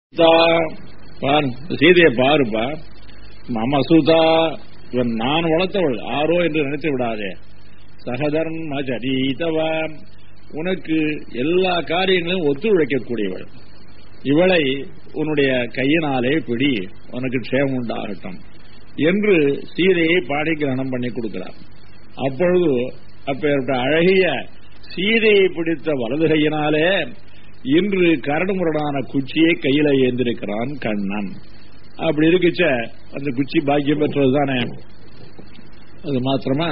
சுதா பார் சீதையை பாருப்பா மம சுதா இவன் நான் வளர்த்தவள் ஆரோ என்று நினைத்து விடாதே சகதர்ம சரிதவா உனக்கு எல்லா காரியங்களும் ஒத்துழைக்கக்கூடியவள் இவளை உன்னுடைய கையினாலே பிடி உனக்கு க்ஷேமம் உண்டாகட்டும் என்று சீதையை பாடி கிரகணம் பண்ணி கொடுக்கிறார் அப்பொழுது அப்பேற்பட்ட அழகிய சீதையை பிடித்த வலது கையினாலே இன்று கரடுமுரடான குச்சியை கையில ஏந்திருக்கிறான் கண்ணன் அப்படி இருக்குச்ச அந்த குச்சி பாக்கியம் பெற்றது தானே அது மாத்திரமா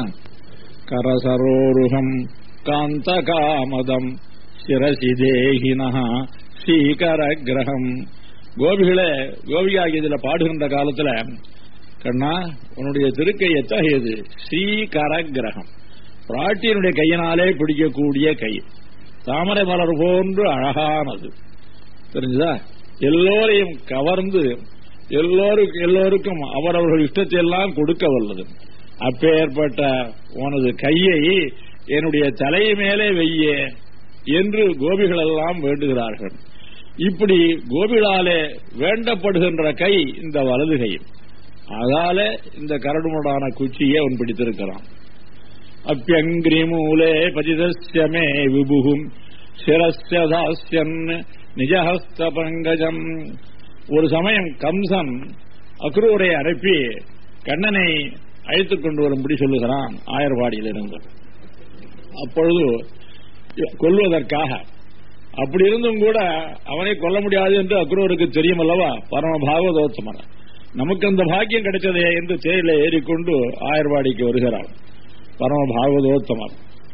கரசரோருகம் காந்த காமதம் சிரசி தேகினா ஸ்ரீகர கிரகம் கோபிகளே கோபிகாகி இதுல பாடுகின்ற காலத்துல கண்ணா உன்னுடைய திருக்கை எத்தகையது ஸ்ரீகர கிரகம் பிராட்டியினுடைய கையினாலே பிடிக்கக்கூடிய கை தாமரை மலர் போன்று அழகானது தெரிஞ்சுதா எல்லோரையும் கவர்ந்து எல்லோருக்கும் எல்லோருக்கும் அவரவர்கள் இஷ்டத்தை எல்லாம் கொடுக்க வல்லது அப்பேற்பட்ட உனது கையை என்னுடைய தலை மேலே வெய்ய என்று கோபிகள் எல்லாம் வேண்டுகிறார்கள் இப்படி கோபிகளாலே வேண்டப்படுகின்ற கை இந்த வலது கை அதால இந்த கரடுமுடான குச்சியை அவன் பிடித்திருக்கிறான் அப்பியங்கிரி மூலே பதிதஸ்யமே விபுகும் சிரஸ்யதாஸ்யன் நிஜஹஸ்த பங்கஜம் ஒரு சமயம் கம்சன் அக்ரூரை அனுப்பி கண்ணனை அழைத்துக் கொண்டு வரும்படி சொல்லுகிறான் ஆயர்வாடியிலிருந்து அப்பொழுது கொல்வதற்காக அப்படி இருந்தும் கூட அவனை கொல்ல முடியாது என்று அக்ரூருக்கு தெரியும் அல்லவா பரம பாகவதோத்தமன் நமக்கு அந்த பாக்கியம் கிடைச்சதே என்று தேயில ஏறிக்கொண்டு ஆயர்வாடிக்கு வருகிறார் பரம பாகவதோத்தமர்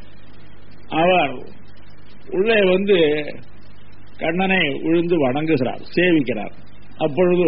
அவர் உள்ளே வந்து கண்ணனை விழுந்து வணங்குகிறார் சேவிக்கிறார் அப்பொழுது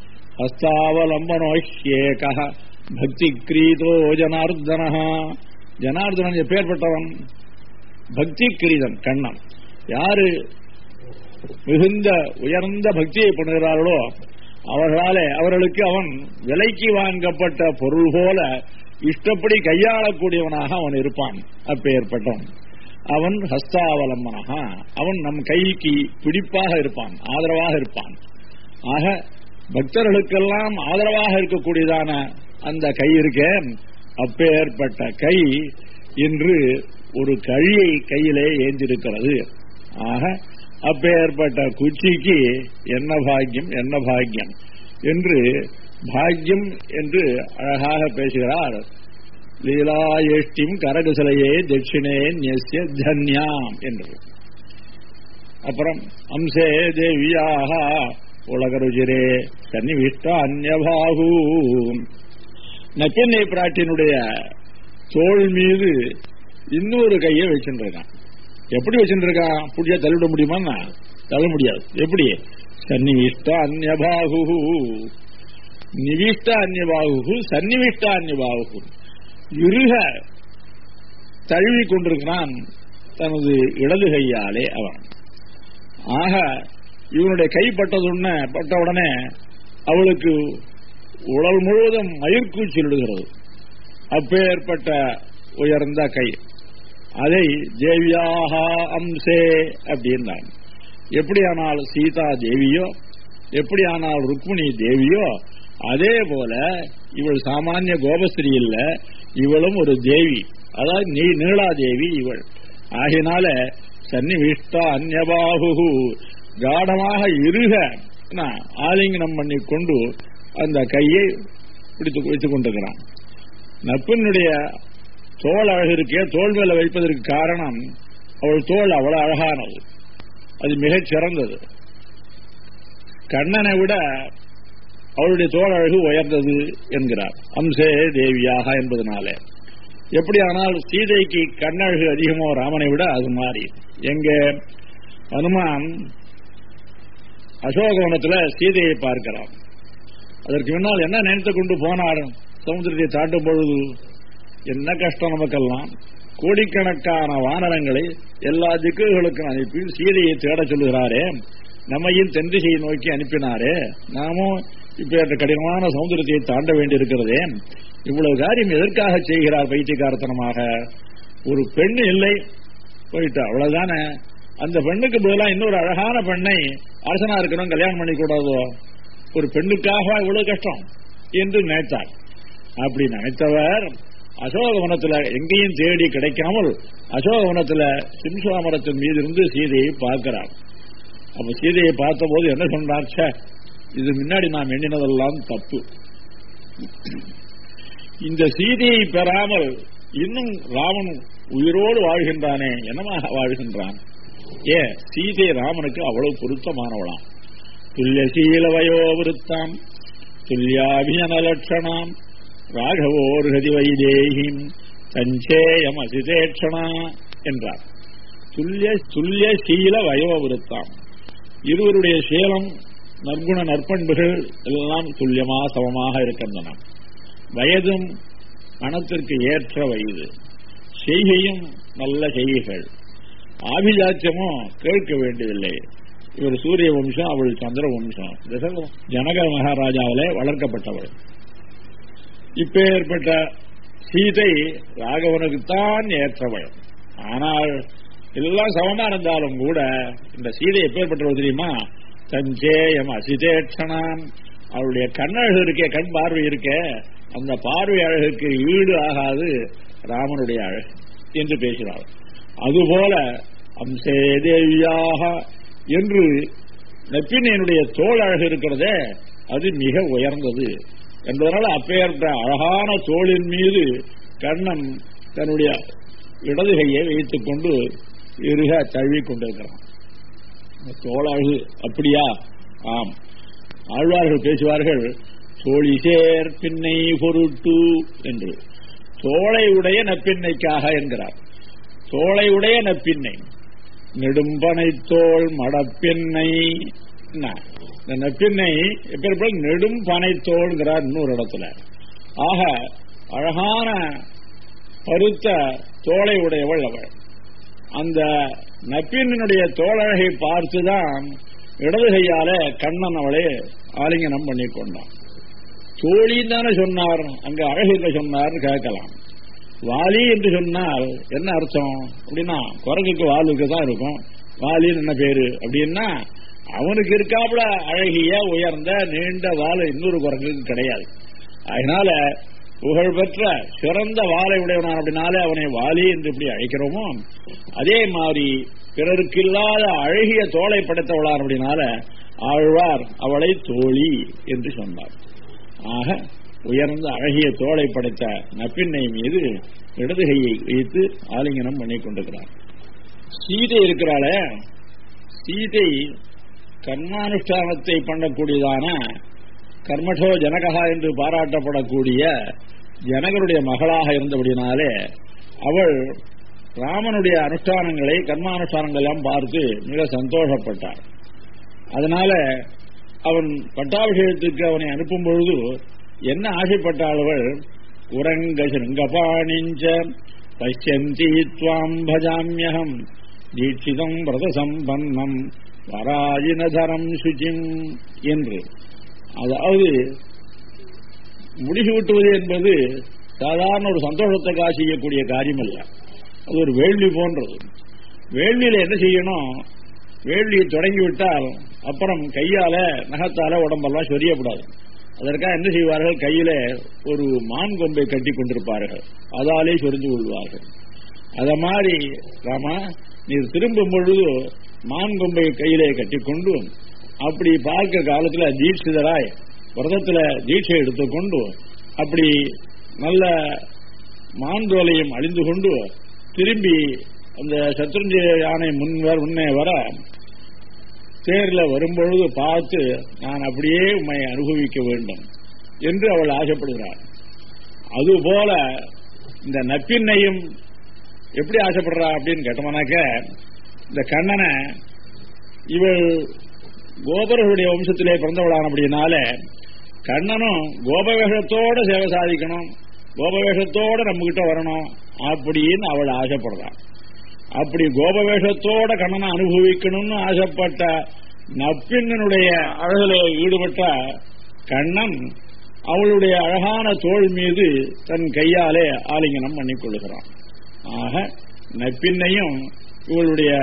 ஹஸ்தாவலம்பனோஷ்யேக பக்தி கிரீதோ ஜனார்தன ஜனார்தனன் எப்பேற்பட்டவன் பக்தி கிரீதன் கண்ணன் யாரு மிகுந்த உயர்ந்த பக்தியை பண்ணுகிறார்களோ அவர்களாலே அவர்களுக்கு அவன் விலைக்கு வாங்கப்பட்ட பொருள் போல இஷ்டப்படி கையாளக்கூடியவனாக அவன் இருப்பான் அப்பேற்பட்டவன் அவன் ஹஸ்தாவலம்பனாக அவன் நம் கைக்கு பிடிப்பாக இருப்பான் ஆதரவாக இருப்பான் ஆக பக்தர்களுக்கெல்லாம் ஆதரவாக இருக்கக்கூடியதான அந்த கை இருக்க அப்பேற்பட்ட கை இன்று ஒரு கழியை கையிலே ஏந்திருக்கிறது ஆக அப்பேற்பட்ட குச்சிக்கு என்ன பாக்கியம் என்ன பாக்கியம் என்று பாக்கியம் என்று அழகாக பேசுகிறார் லீலாயேஷ்டிம் கரகுசலையே தட்சிணே நியசிய தன்யாம் என்று அப்புறம் அம்சே தேவியாக உலகருஜிரே சன்னிவிஷ்ட அந்நபாகு நப்பிண்ணை பிராட்டினுடைய தோல் மீது இன்னொரு கையை வச்சுருக்கான் எப்படி வச்சுருக்கான் புடிச்சா தள்ளிவிட முடியுமா தள்ள முடியாது எப்படி சன்னிவிஷ்ட அந்நபாகு நிவிஷ்ட அந்நியபாகு சன்னிவிஷ்ட அந்நியபாகு இருக தழுவி கொண்டிருக்கிறான் தனது இடது கையாலே அவன் ஆக இவனுடைய கை பட்டதுடனே பட்ட உடனே அவளுக்கு உடல் முழுவதும் மயிர்கூச்சலிடுகிறது அப்பேற்பட்ட உயர்ந்த கை அதை தேவியாக அம்சே அப்படின்னான் எப்படியானால் சீதா தேவியோ எப்படியானால் ருக்மிணி தேவியோ அதே போல இவள் சாமானிய கோபஸ்ரீ இல்ல இவளும் ஒரு தேவி அதாவது நீ நீளாதேவி இவள் ஆகினால சன்னிவிஷ்டா அந்நபாகு காடமாக இருக ஆலிங்கனம் பண்ணி கொண்டு அந்த கையை பிடித்து வைத்துக் கொண்டிருக்கிறான் நப்பினுடைய தோல் அழகு இருக்கே தோல் மேல வைப்பதற்கு காரணம் அவள் தோல் அவ்வளவு அழகானது அது மிகச் சிறந்தது கண்ணனை விட அவளுடைய தோல் அழகு உயர்ந்தது என்கிறார் அம்சே தேவியாக என்பதனாலே எப்படியானால் சீதைக்கு கண்ணழகு அதிகமோ ராமனை விட அது மாறி எங்க ஹனுமான் அசோகவனத்துல சீதையை பார்க்கிறான் அதற்கு முன்னால் என்ன நினைத்து கொண்டு போனார் சமுத்திரத்தை தாட்டும் பொழுது என்ன கஷ்டம் நமக்கெல்லாம் கோடிக்கணக்கான வானரங்களை எல்லா திக்குகளுக்கும் அனுப்பி சீதையை தேட சொல்லுகிறாரே நம்மையும் தென் திசையை நோக்கி அனுப்பினாரே நாமும் இப்ப கடினமான சமுதிரத்தை தாண்ட வேண்டியிருக்கிறதே இவ்வளவு காரியம் எதற்காக செய்கிறார் பைத்தியகாரத்தனமாக ஒரு பெண் இல்லை போயிட்டா அவ்வளவுதானே அந்த பெண்ணுக்கு பதிலா இன்னொரு அழகான பெண்ணை அரசனா இருக்கணும் கல்யாணம் பண்ணி கூடாதோ ஒரு பெண்ணுக்காக இவ்வளவு கஷ்டம் என்று நினைத்தார் அப்படி நினைத்தவர் அசோகவனத்துல எங்கேயும் தேடி கிடைக்காமல் அசோகவனத்துல சிம்சுவாமரத்தின் மீது இருந்து சீதையை பார்க்கிறார் அப்ப சீதையை பார்த்தபோது என்ன சொன்னார் "ச்சே, இது முன்னாடி நாம் எண்ணினதெல்லாம் தப்பு இந்த சீதையை பெறாமல் இன்னும் ராமன் உயிரோடு வாழ்கின்றானே என்னமாக வாழ்கின்றான் ஏ சீதை ராமனுக்கு அவ்வளவு பொருத்தமானவளாம் துல்லியசீல வயோவிருத்தாம் துல்லியாபியன லட்சணாம் ராகவோர்கதி வைதேகிம் சஞ்சேயம் அசிதேட்சணா என்றார் துல்லிய துல்லிய சீல வயோவிருத்தாம் இருவருடைய சீலம் நற்குண நற்பண்புகள் எல்லாம் துல்லியமா சமமாக இருக்கின்றன வயதும் மனத்திற்கு ஏற்ற வயது செய்கையும் நல்ல செய்கைகள் ஆபிஜாத்தியமும் கேட்க வேண்டியதில்லை இவர் சூரிய வம்சம் அவள் சந்திர வம்சம் தசரத ஜனக மகாராஜாவிலே வளர்க்கப்பட்டவள் இப்பேற்பட்ட சீதை ராகவனுக்குத்தான் ஏற்றவள் ஆனால் எல்லாம் சமமா இருந்தாலும் கூட இந்த சீதை எப்பேற்பட்டவள் தெரியுமா சஞ்சேயம் அசிதேட்சணாம் அவளுடைய கண்ணழகு இருக்கே கண் பார்வை இருக்கே அந்த பார்வை அழகுக்கு ஈடு ஆகாது ராமனுடைய அழகு என்று பேசினாள் அதுபோல அம்சே தேவியாக என்று நெப்பினையனுடைய தோல் அழகு இருக்கிறதே அது மிக உயர்ந்தது என்பதனால அப்பேற்பட்ட அழகான தோளின் மீது கண்ணன் தன்னுடைய இடது கையை வைத்துக் கொண்டு இருக தழுவிக் கொண்டிருக்கிறான் தோளழகு அப்படியா ஆம் ஆழ்வார்கள் பேசுவார்கள் தோழி சேர் பின்னை பொருட்டு என்று தோளை உடைய நப்பின்னைக்காக என்கிறார் தோளை உடைய நப்பின்னை நெடும்பனை தோள் மடப்பின்னை என்ன? இந்த நப்பின்னை எப்ப நெடும் பனை தோள்ங்கிறார் இன்னொரு இடத்துல ஆக அழகான பருத்த தோளை உடையவள் அவள் அந்த நப்பினுடைய தோழழகை பார்த்துதான் இடது கையால கண்ணன் அவளை ஆலிங்கனம் பண்ணி கொண்டான் தோழின்னு தானே சொன்னார் அங்க அழகு என்று சொன்னார் கேட்கலாம் வாலி என்று சொன்னால் என்ன அர்த்தம் அப்படின்னா குரங்குக்கு வாலுக்கு தான் இருக்கும் வாலின்னு என்ன பேரு அப்படின்னா அவனுக்கு இருக்காப்புல அழகிய உயர்ந்த நீண்ட வால் இன்னொரு குரங்குக்கு கிடையாது அதனால புகழ்பெற்ற சிறந்த வாளை உடையவனான் அப்படின்னாலே அவனை வாலி என்று இப்படி அழைக்கிறோமோ அதே மாதிரி பிறருக்கு இல்லாத அழகிய தோளை படைத்தவளார் அப்படின்னால ஆழ்வார் அவளை தோழி என்று சொன்னார் ஆக உயர்ந்த அழகிய தோளை படைத்த நப்பின்னை மீது இடது கையை வைத்து ஆலிங்கனம் பண்ணி கொண்டிருக்கிறார் சீதை இருக்கிறாளே சீதை கர்மானுஷ்டானத்தை பண்ணக்கூடியதான கர்மடோ ஜனகா என்று பாராட்டப்படக்கூடிய ஜனகருடைய மகளாக இருந்தபடினாலே அவள் ராமனுடைய அனுஷ்டானங்களை கர்மானுஷ்டானங்கள் எல்லாம் பார்த்து மிக சந்தோஷப்பட்டார் அதனால அவன் பட்டாபிஷேகத்துக்கு அவனை அனுப்பும் பொழுது என்ன ஆசைப்பட்டாள் அவள் உரங்க சிருங்கபாணிஞ்ச பஷ்யந்தி துவாம் பஜாமியகம் தீட்சிதம் விரத சம்பன்னம் வராஜினதரம் சுச்சிம் என்று அதாவது முடிச்சு விட்டுவது என்பது சாதாரண ஒரு சந்தோஷத்துக்காக செய்யக்கூடிய காரியம் அல்ல அது ஒரு வேள்வி போன்றது வேள்வியில என்ன செய்யணும் வேள்வியை தொடங்கி விட்டால் அப்புறம் கையால நகத்தால உடம்பெல்லாம் சொரியக்கூடாது அதற்காக என்ன செய்வார்கள் கையில ஒரு மான் கொம்பை கட்டி கொண்டிருப்பார்கள் அதாலே சொரிஞ்சு கொள்வார்கள் அத மாதிரி ராமா நீர் திரும்பும் பொழுது மான் கொம்பை கையிலே கட்டிக்கொண்டு அப்படி பார்க்க காலத்துல தீட்சிதராய் விரதத்துல தீட்சை எடுத்துக்கொண்டு அப்படி நல்ல மாந்தோலையும் அழிந்து கொண்டு திரும்பி அந்த சத்ருஞ்சய யானை முன் வர முன்னே வர தேர்ல வரும்பொழுது பார்த்து நான் அப்படியே உண்மை அனுபவிக்க வேண்டும் என்று அவள் ஆசைப்படுகிறாள் அதுபோல இந்த நப்பின்னையும் எப்படி ஆசைப்படுறா அப்படின்னு கேட்டோம்னாக்க இந்த கண்ணனை இவள் கோபர்களுடைய வம்சத்திலே பிறந்தவளான அப்படின்னால கண்ணனும் கோபவேஷத்தோட சேவை சாதிக்கணும் கோபவேஷத்தோட நம்ம கிட்ட வரணும் அப்படின்னு அவள் ஆசைப்படுறான் அப்படி கோபவேஷத்தோட கண்ணனை அனுபவிக்கணும்னு ஆசைப்பட்ட நப்பின்னனுடைய அழகில ஈடுபட்ட கண்ணன் அவளுடைய அழகான தோள் மீது தன் கையாலே ஆலிங்கனம் பண்ணிக் கொள்ளுகிறான் ஆக நப்பின்னையும் இவளுடைய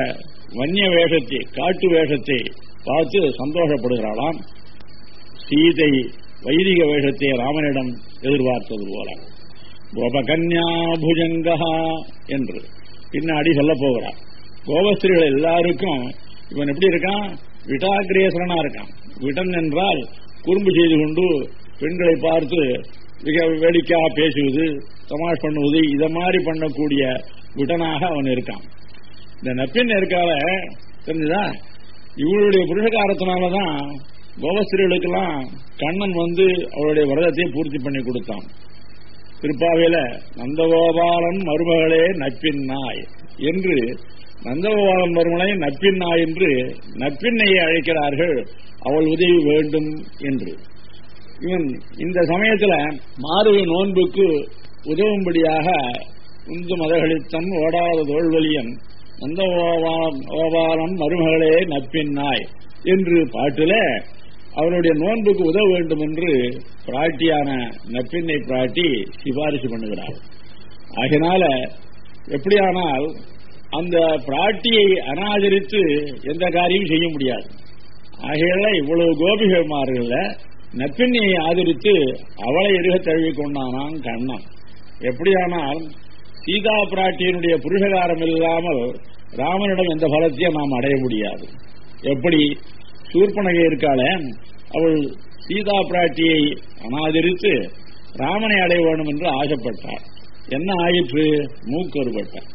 வன்னிய வேஷத்தை காட்டு வேஷத்தை பார்த்து சந்தோஷப்படுகிறாளாம் சீதை வைதிக வேஷத்தை ராமனிடம் எதிர்பார்த்தது போல கோபகன்யா புஜங்கா என்று பின்னாடி சொல்ல போகிறார் கோபஸ்திரிகள் எல்லாருக்கும் இவன் எப்படி இருக்கான் விட்டாகிரேசரனா இருக்கான் விடன் என்றால் குறும்பு செய்து கொண்டு பெண்களை பார்த்து மிக வேடிக்கையாக பேசுவது தமாஷ் பண்ணுவது இத மாதிரி பண்ணக்கூடிய விடனாக அவன் இருக்கான் இந்த நப்பின் இருக்கால தெரிஞ்சுதா இவளுடைய புருஷகாரத்தினாலதான் கோபஸ்திரிகளுக்கெல்லாம் கண்ணன் வந்து அவளுடைய விரதத்தை பூர்த்தி பண்ணி கொடுத்தான் திருப்பாவையில நந்தகோபாலன் மருமகளே நப்பின் நாய் என்று நந்தகோபாலன் மருமகளை நப்பின் நாய் என்று நப்பின்னையை அழைக்கிறார்கள் அவள் உதவி வேண்டும் என்று இவன் இந்த சமயத்துல மாறுவை நோன்புக்கு உதவும்படியாக உந்து மதகளித்தன் ஓடாத தோல்வலியன் நந்த ஓபாலம் மருமகளே நப்பின் நாய் என்று பாட்டுல அவனுடைய நோன்புக்கு உதவ வேண்டும் என்று பிராட்டியான நப்பின்னை பிராட்டி சிபாரிசு பண்ணுகிறார் ஆகினால எப்படியானால் அந்த பிராட்டியை அனாதரித்து எந்த காரியம் செய்ய முடியாது ஆகையால இவ்வளவு கோபிகமார்கள நப்பின்னையை ஆதரித்து அவளை எருக தழுவி கொண்டானான் கண்ணன் எப்படியானால் சீதா பிராட்டியினுடைய புருஷகாரம் இல்லாமல் ராமனிடம் எந்த பலத்தையும் நாம் அடைய முடியாது எப்படி சூர்பனகை இருக்காள அவள் சீதா பிராட்டியை அனாதரித்து ராமனை அடைய வேண்டும் என்று ஆசைப்பட்டார் என்ன ஆயிற்று மூக்கொருபட்டார்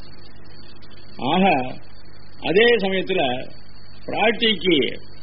ஆக அதே சமயத்தில் பிராட்டிக்கு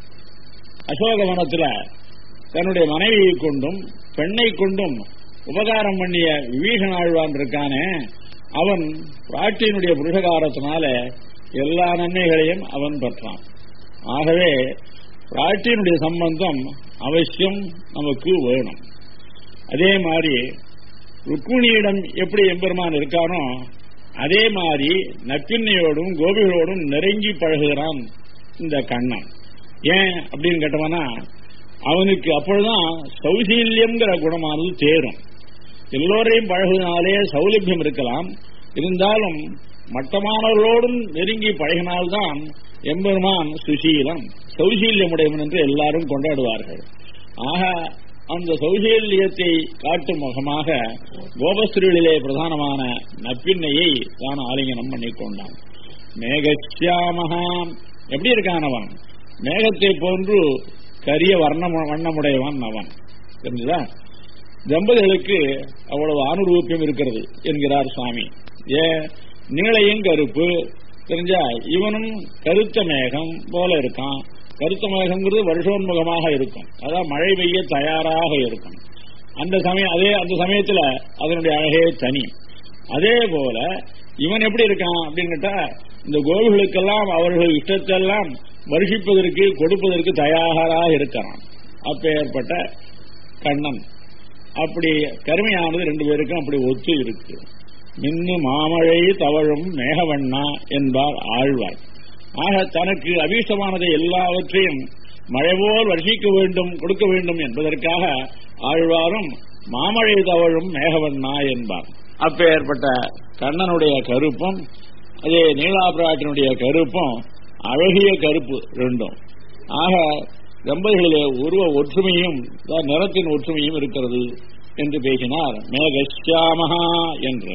அசோகவனத்தில் தன்னுடைய மனைவியை கொண்டும் பெண்ணை கொண்டும் உபகாரம் பண்ணிய விபீஷன் ஆழ்வான் இருக்கானே அவன் பிராட்டியினுடைய புருஷகாரத்தினால எல்லா நன்மைகளையும் அவன் பெற்றான் ஆகவே பிராட்டியினுடைய சம்பந்தம் அவசியம் நமக்கு வேணும் அதே மாதிரி ருக்குணியிடம் எப்படி எம்பெருமான் இருக்கானோ அதே மாதிரி நப்பின்னையோடும் கோபிகளோடும் நெருங்கி பழகுகிறான் இந்த கண்ணன் ஏன் அப்படின்னு கேட்டவனா அவனுக்கு அப்பொழுதுதான் சௌசீல்யம்ங்கிற குணமானது தேரும் எல்லோரையும் பழகுனாலே சௌலபியம் இருக்கலாம் இருந்தாலும் மட்டமானவர்களோடும் நெருங்கி பழகினால்தான் எம்பெருமான் சுசீலம் சௌசீல்யமுடையவன் என்று எல்லாரும் கொண்டாடுவார்கள் ஆக அந்த சௌசீல்யத்தை காட்டும் முகமாக கோபஸ்திரிகளிலே பிரதானமான நப்பின்னையை தான் ஆலிங்கனம் பண்ணிக்கொண்டான் மேகசியாமகா எப்படி இருக்கான் அவன் மேகத்தை போன்று கரிய வர்ணம் வண்ணமுடையவன் அவன் தெரிஞ்சுதா தம்பதிகளுக்கு அவ்வளவு அனுரூபியம் இருக்கிறது என்கிறார் சுவாமி ஏ நீளையும் கருப்பு தெரிஞ்சா இவனும் கருத்த மேகம் போல இருக்கான் கருத்த மேகங்கிறது வருஷோன்முகமாக இருக்கும் அதான் மழை பெய்ய தயாராக இருக்கும் அந்த சமயம் அதே அந்த சமயத்துல அதனுடைய அழகே தனி அதே போல இவன் எப்படி இருக்கான் அப்படின்னு கேட்டா இந்த கோவிகளுக்கெல்லாம் அவர்கள் இஷ்டத்தெல்லாம் வருஷிப்பதற்கு கொடுப்பதற்கு தயாராக இருக்கிறான் அப்ப ஏற்பட்ட கண்ணன் அப்படி கருமையானது ரெண்டு பேருக்கும் அப்படி ஒத்து இருக்கு மின்னு மாமழை தவழும் மேகவண்ணா என்பார் ஆழ்வார் ஆக தனக்கு அபீஷ்டமானதை எல்லாவற்றையும் மழை போல் வருஷிக்க வேண்டும் கொடுக்க வேண்டும் என்பதற்காக ஆழ்வாரும் மாமழை தவழும் மேகவண்ணா என்பார் அப்ப ஏற்பட்ட கண்ணனுடைய கருப்பும் அதே நீலாபிராட்டினுடைய கருப்பும் அழகிய கருப்பு ரெண்டும் ஆக தம்பதிகளிலே உருவ ஒற்றுமையும் நிறத்தின் ஒற்றுமையும் இருக்கிறது என்று பேசினார் மேகஷாமஹா என்று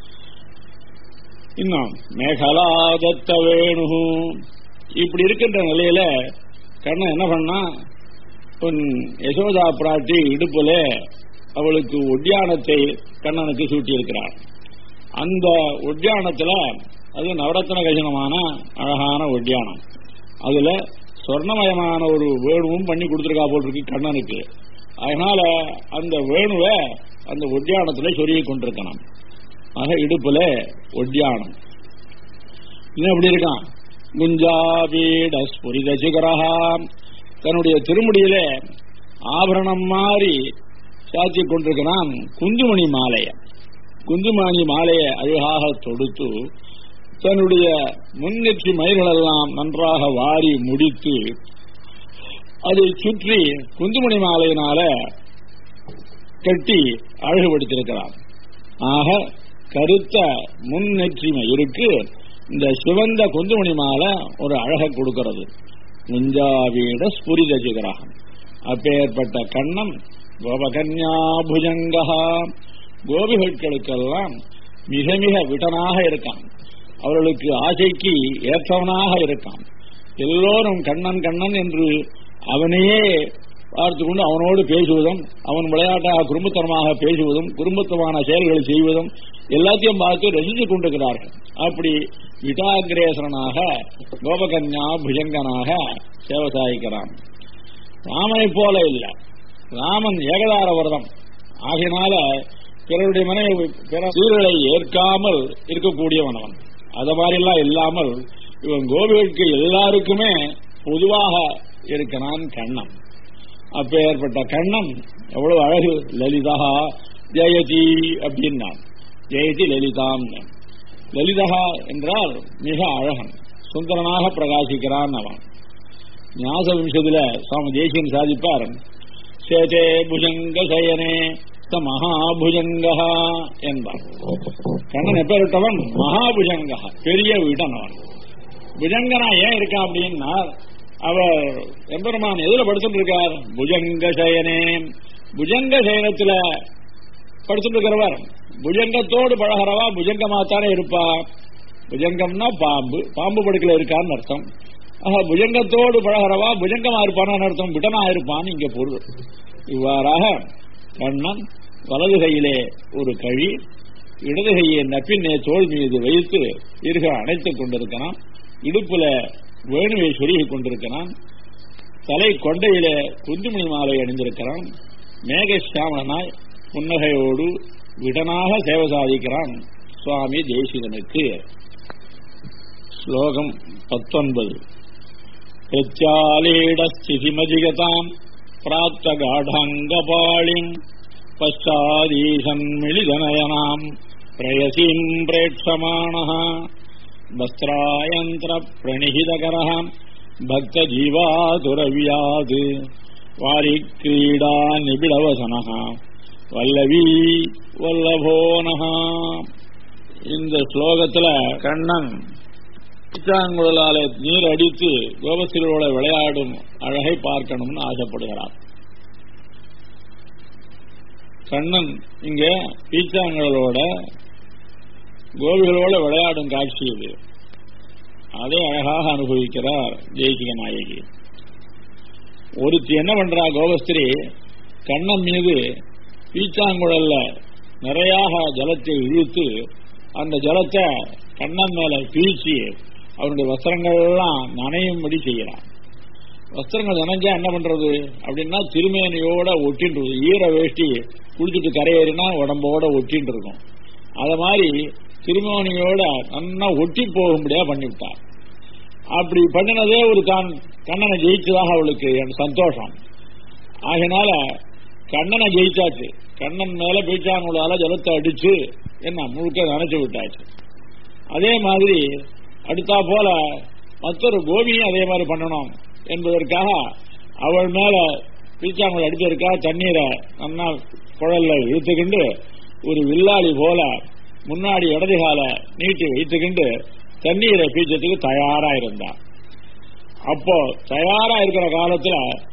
இன்னும் மேகலாதத்த வேணு இப்படி இருக்கின்ற நிலையில கண்ணன் என்ன பண்ணா யசோதா பிராட்டி இடுப்புல அவளுக்கு ஒட்டியானத்தை கண்ணனுக்கு சூட்டியிருக்கிறார் அந்த ஒட்டியானத்துல அது நவரத்ன கஜனமான அழகான ஒட்டியானம் அதுல சொர்ணமயமான ஒரு வேணுவும் பண்ணி கொடுத்துருக்கா போல் இருக்கு கண்ணனுக்கு அதனால அந்த வேணுவை அந்த ஒட்டியானத்துல சொருகி கொண்டிருக்கணும் ஆக இடுப்புல ஒட்டியானம் இன்னும் எப்படி இருக்கான் குஞ்சாபீட ஸ்புரித சிகரஹா தன்னுடைய திருமுடியில ஆபரணம் மாறி சாத்தி கொண்டிருக்கிறான் குந்துமணி மாலைய குந்துமணி மாலையை அழகாக தொடுத்து தன்னுடைய முன்னெற்றி மயிர்களெல்லாம் நன்றாக வாரி முடித்து அதை சுற்றி குந்துமணி மாலையினால கட்டி அழகுபடுத்தியிருக்கிறான் ஆக கருத்த முன்னெற்றி மயிருக்கு இந்த சிவந்த குந்துமணி மாலை ஒரு அழகை கொடுக்கிறது முஞ்சாவீட ஸ்புரித சிகரகம் அப்பேற்பட்ட கண்ணம் கோபகன்யா புஜங்கா கோபிகளுக்கெல்லாம் மிக மிக விட்டனாக இருக்கான் அவர்களுக்கு ஆசைக்கு ஏற்றவனாக இருக்கான் எல்லோரும் கண்ணன் கண்ணன் என்று அவனையே பார்த்து கொண்டு அவனோடு பேசுவதும் அவன் விளையாட்டாக குடும்பத்தனமாக பேசுவதும் குடும்பத்தமான செயல்களை செய்வதும் எல்லாத்தையும் பார்த்து ரசித்துக் கொண்டிருக்கிறார்கள் அப்படி விட்டாகிரேசனாக கோபகன்யா புஜங்கனாக சேவை சாதிக்கிறான் ராமனை போல இல்லை ராமன் ஏகதார விரதம் ஆகையினால பிறருடைய மனைவி பிற சீர்களை ஏற்காமல் இருக்கக்கூடியவன் அவன் அத மாதிரிலாம் இல்லாமல் இவன் கோபிகளுக்கு எல்லாருக்குமே பொதுவாக இருக்கிறான் கண்ணன் அப்ப ஏற்பட்ட கண்ணன் எவ்வளவு அழகு லலிதா ஜெயதி அப்படின்னான் ஜெயதி லலிதாம் லலிதா என்றால் மிக அழகன் சுந்தரனாக பிரகாசிக்கிறான் அவன் ஞாச விம்சத்துல சுவாமி தேசியன் சாதிப்பார் சேதே புஜங்க சயனே ச மகாபுஜங்கா என்பார் கண்ணன் எப்பேற்பட்டவன் மகாபுஜங்கா பெரிய வீடன் அவன் புஜங்கனா ஏன் இருக்கான் அப்படின்னா அவர் எம்பெருமான் எதுல படுத்துட்டு இருக்கார் புஜங்க சயனே புஜங்க சயனத்துல படுத்துட்டு இருக்கிறவர் புஜங்கத்தோடு பழகிறவா புஜங்கமாத்தானே இருப்பா புஜங்கம்னா பாம்பு பாம்பு படுக்கல இருக்கான்னு அர்த்தம் ஆஹா புஜங்கத்தோடு பழகிறவா புஜங்கமா இருப்பான்னு அர்த்தம் விட்டனா இருப்பான்னு இங்க பொருள் இவ்வாறாக கண்ணன் வலது கையிலே ஒரு கழி இடது கையை நப்பின்னே தோல் மீது வைத்து இருக அணைத்துக் கொண்டிருக்கிறான் இடுப்புல வேணுவை சொருகிக் கொண்டிருக்கிறான் தலை கொண்டையில குந்துமணி மாலை அணிந்திருக்கிறான் மேகசாமனாய் புன்னகையோடு விடனாக சேவை சாதிக்கிறான் சுவாமி தேசிகனுக்கு ஸ்லோகம் பத்தொன்பது பிரத்யாலீடஸ்திதிமதிகதாம் பிராப்தகாடாங்கபாளிம் பశ్చాதீசன்மிளிதனயனாம் பிரயசீம் பிரேட்சமாணः வஸ்திராயந்திர பிரணிஹிதகரः பக்தஜீவாதுரவியாத் வாரி கிரீடா நிபிடவசனः வல்லவி வல்லபோனஹ இந்த ஸ்லோகத்துல கண்ணன் பீச்சாங்குழலால நீர் அடித்து கோபஸ்திரோட விளையாடும் அழகை பார்க்கணும்னு ஆசைப்படுகிறார் கண்ணன் இங்க பீச்சாங்குழலோட கோபிகளோட விளையாடும் காட்சி இது அதை அழகாக அனுபவிக்கிறார் ஜெயிசிக நாயகி ஒருத்தி என்ன பண்றா கோபஸ்திரி கண்ணன் மீது பீச்சாங்குழல்ல நிறையாக ஜலத்தை இழுத்து அந்த ஜலத்தை கண்ணன் மேல பீச்சி அவருடைய வஸ்திரங்கள்லாம் நனையும்படி செய்யறான் வஸ்திரங்கள் நனைஞ்சா என்ன பண்றது அப்படின்னா திருமேனியோட ஒட்டின்றது ஈர வேஷ்டி குளிச்சுட்டு கரையேறினா உடம்போட ஒட்டின்னு இருக்கும் அத மாதிரி திருமேனியோட நன்னா ஒட்டி போகும்படியா பண்ணிவிட்டார் அப்படி பண்ணினதே ஒரு தான் கண்ணனை ஜெயிச்சதாக அவளுக்கு சந்தோஷம் ஆகினால கண்ணனை ஜெயிச்சாச்சு கண்ணன் மேல பீச்சாங்குழால ஜலத்தை அடிச்சு என்ன முழுக்க நினைச்சு விட்டாச்சு அதே மாதிரி அடுத்தா போல மற்றொரு கோபியும் அதே மாதிரி பண்ணணும் என்பதற்காக அவள் மேல பீச்சாங்குழல் அடிச்சதற்காக தண்ணீரை நல்லா குழல்ல இழுத்துக்கிண்டு ஒரு வில்லாளி போல முன்னாடி இடது கால நீட்டி வைத்துக்கிண்டு தண்ணீரை பீச்சத்துக்கு தயாரா இருந்தான் அப்போ தயாரா இருக்கிற காலத்துல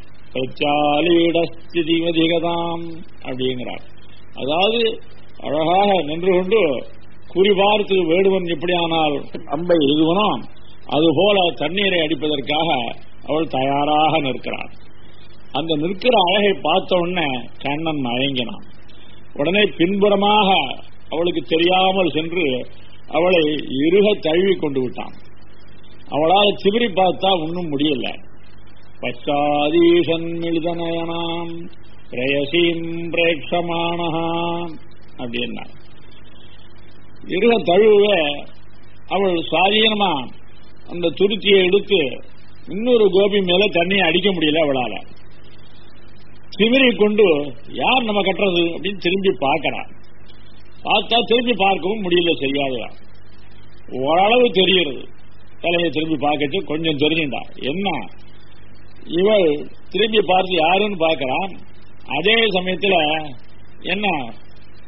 பிரச்சாலீடஸ்திதிகதாம் அப்படிங்கிறார் அதாவது அழகாக நின்று கொண்டு குறிபார்த்து வேடுவன் எப்படியானால் அம்பை எழுதுவனோ அதுபோல தண்ணீரை அடிப்பதற்காக அவள் தயாராக நிற்கிறாள் அந்த நிற்கிற அழகை பார்த்த உடனே கண்ணன் மயங்கினான் உடனே பின்புறமாக அவளுக்கு தெரியாமல் சென்று அவளை இருக தழுவி கொண்டு விட்டான் அவளால் சிபிரி பார்த்தா ஒன்னும் முடியல பச்சாதீசன் மிழுதனயனாம் பிரயசீம் பிரேட்சமானஹா அப்படின்னா இருக தழுவ அவள் சுவாதீனமா அந்த துருத்தியை எடுத்து இன்னொரு கோபி மேல தண்ணியை அடிக்க முடியல அவளால திமிரை கொண்டு யார் நம்ம கட்டுறது அப்படின்னு திரும்பி பார்க்கறான் பார்த்தா திரும்பி பார்க்கவும் முடியல சரியாதா ஓரளவு தெரிகிறது தலையை திரும்பி பார்க்கச்சு கொஞ்சம் தெரிஞ்சுட்டா என்ன இவள் திரும்பி பார்த்து யாருன்னு பார்க்கறான் அதே சமயத்துல என்ன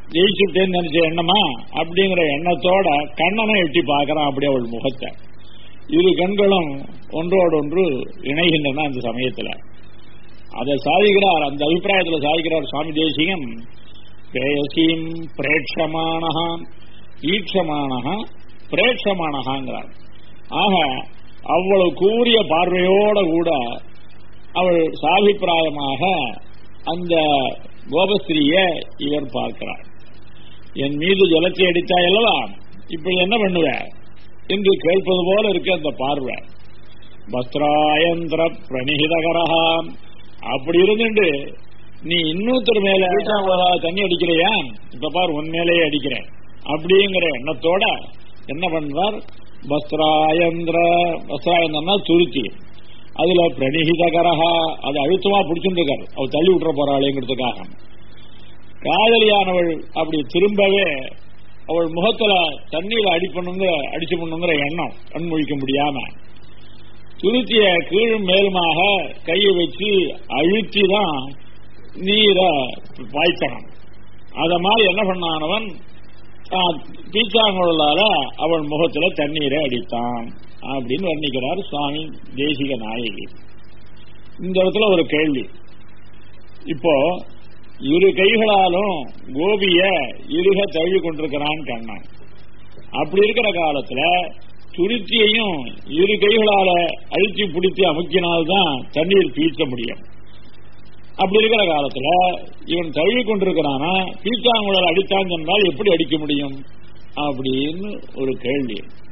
ஜெயிச்சுட்டேன்னு நினைச்ச எண்ணமா அப்படிங்கிற எண்ணத்தோட கண்ணனை எட்டி பார்க்கறான் அப்படி அவள் முகத்தை இரு கண்களும் ஒன்றோடொன்று இணைகின்றன அந்த சமயத்துல அதை சாதிக்கிறார் அந்த அபிப்பிராயத்தில் சாதிக்கிறார் சுவாமி தேசிகன் பேயசீம் பிரேட்சமானஹா ஈட்சமானஹா பிரேட்சமானஹாங்கிறார் ஆக அவ்வளவு கூறிய பார்வையோட கூட அவள் சாபிப்பிராயமாக அந்த கோபஸ்திரிய இவர் பார்க்கிறார் என் மீது ஜலத்தை அடித்தாய் அல்லவா இப்ப என்ன பண்ணுவ என்று கேட்பது போல இருக்கு அந்த பார்வை வஸ்திராயந்திர பிரணிகிதகரகா அப்படி இருந்துட்டு நீ இன்னொருத்தர் மேல தண்ணி அடிக்கிறையா இப்ப பார் உன் மேலேயே அடிக்கிறேன் அப்படிங்கிற எண்ணத்தோட என்ன பண்றார் வஸ்திராயந்திர வஸ்திராயந்திரம்னா துருத்தி அதுல பிரணிகிதகரகா அது அழுத்தமா பிடிச்சிருக்கார் அவள் தள்ளி விட்டுற போறாளேங்கிறதுக்காக காதலியானவள் அப்படி திரும்பவே அவள் முகத்துல தண்ணீர் அடிப்பண்ணுங்கிற அடிச்சு பண்ணுங்கிற எண்ணம் கண்மொழிக்க முடியாம துருத்திய கீழும் மேலுமாக கையை வச்சு அழுத்தி தான் நீரை பாய்த்தனம் அத மாதிரி என்ன பண்ணானவன் தீச்சாங்குழலால அவள் முகத்துல தண்ணீரை அடித்தான் அப்படின்னு வர்ணிக்கிறார் சுவாமி தேசிக நாயகி இந்த இடத்துல ஒரு கேள்வி இப்போ இரு கைகளாலும் கோபிய இருக தழுவி கொண்டிருக்கிறான் கண்ணன் அப்படி இருக்கிற காலத்துல துருத்தியையும் இரு கைகளால அழுத்தி பிடித்து அமுக்கினால்தான் தண்ணீர் பீச்ச முடியும் அப்படி இருக்கிற காலத்துல இவன் தழுவி கொண்டிருக்கிறானா பீச்சாங்குழல் அடித்தான் சொன்னால் எப்படி அடிக்க முடியும் அப்படின்னு ஒரு கேள்வி